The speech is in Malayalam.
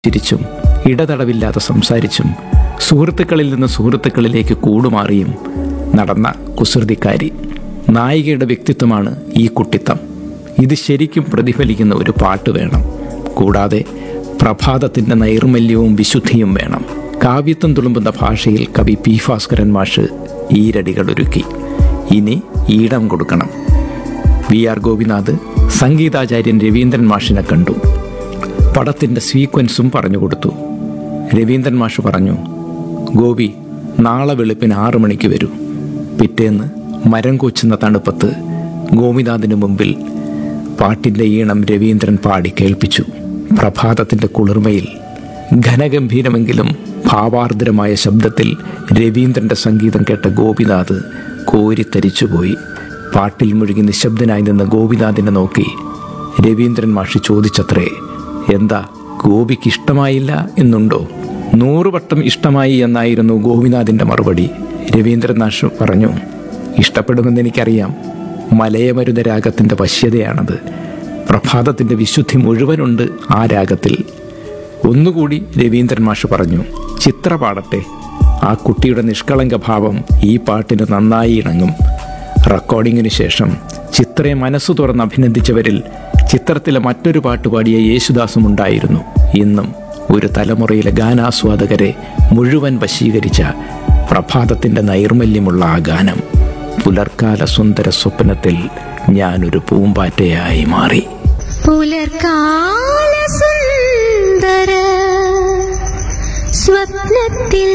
ചിരിച്ചും ഇടതടവില്ലാതെ സംസാരിച്ചും സുഹൃത്തുക്കളിൽ നിന്ന് സുഹൃത്തുക്കളിലേക്ക് കൂടുമാറിയും നടന്ന കുസൃതിക്കാരി നായികയുടെ വ്യക്തിത്വമാണ് ഈ കുട്ടിത്തം ഇത് ശരിക്കും പ്രതിഫലിക്കുന്ന ഒരു പാട്ട് വേണം കൂടാതെ പ്രഭാതത്തിൻ്റെ നൈർമല്യവും വിശുദ്ധിയും വേണം കാവ്യത്വം തുളുമ്പുന്ന ഭാഷയിൽ കവി പി ഭാസ്കരൻ മാഷ് ഈരടികൾ ഒരുക്കി ഇനി ഈടം കൊടുക്കണം വി ആർ ഗോപിനാഥ് സംഗീതാചാര്യൻ രവീന്ദ്രൻ മാഷിനെ കണ്ടു പടത്തിൻ്റെ സീക്വൻസും പറഞ്ഞു കൊടുത്തു രവീന്ദ്രൻ മാഷ് പറഞ്ഞു ഗോപി നാളെ വെളുപ്പിന് ആറു മണിക്ക് വരൂ പിറ്റേന്ന് മരം കൊച്ചുന്ന തണുപ്പത്ത് ഗോപിനാഥിന് മുമ്പിൽ പാട്ടിൻ്റെ ഈണം രവീന്ദ്രൻ പാടി കേൾപ്പിച്ചു പ്രഭാതത്തിൻ്റെ കുളിർമയിൽ ഘനഗംഭീരമെങ്കിലും ഭാവാർദ്രമായ ശബ്ദത്തിൽ രവീന്ദ്രൻ്റെ സംഗീതം കേട്ട ഗോപിനാഥ് കോരിത്തരിച്ചുപോയി പാട്ടിൽ മുഴുകി നിശബ്ദനായി നിന്ന ഗോപിനാഥിനെ നോക്കി രവീന്ദ്രൻ മാഷി ചോദിച്ചത്രേ എന്താ ഗോപിക്ക് ഇഷ്ടമായില്ല എന്നുണ്ടോ നൂറുവട്ടം ഇഷ്ടമായി എന്നായിരുന്നു ഗോപിനാഥിൻ്റെ മറുപടി രവീന്ദ്രൻ മാഷ് പറഞ്ഞു ഇഷ്ടപ്പെടുമെന്ന് എനിക്കറിയാം മലയമരുത രാഗത്തിൻ്റെ വശ്യതയാണത് പ്രഭാതത്തിൻ്റെ വിശുദ്ധി മുഴുവനുണ്ട് ആ രാഗത്തിൽ ഒന്നുകൂടി രവീന്ദ്രൻ മാഷ് പറഞ്ഞു ചിത്ര പാടട്ടെ ആ കുട്ടിയുടെ നിഷ്കളങ്ക ഭാവം ഈ പാട്ടിന് നന്നായി ഇണങ്ങും റെക്കോർഡിങ്ങിന് ശേഷം ചിത്രയെ മനസ്സു തുറന്ന് അഭിനന്ദിച്ചവരിൽ ചിത്രത്തിലെ മറ്റൊരു പാട്ട് പാടിയ യേശുദാസും ഉണ്ടായിരുന്നു ഇന്നും ഒരു തലമുറയിലെ ഗാനാസ്വാദകരെ മുഴുവൻ വശീകരിച്ച പ്രഭാതത്തിൻ്റെ നൈർമല്യമുള്ള ആ ഗാനം പുലർക്കാല സുന്ദര സ്വപ്നത്തിൽ ഞാനൊരു പൂമ്പാറ്റയായി മാറി പുലർക്കാല സുന്ദര സ്വപ്നത്തിൽ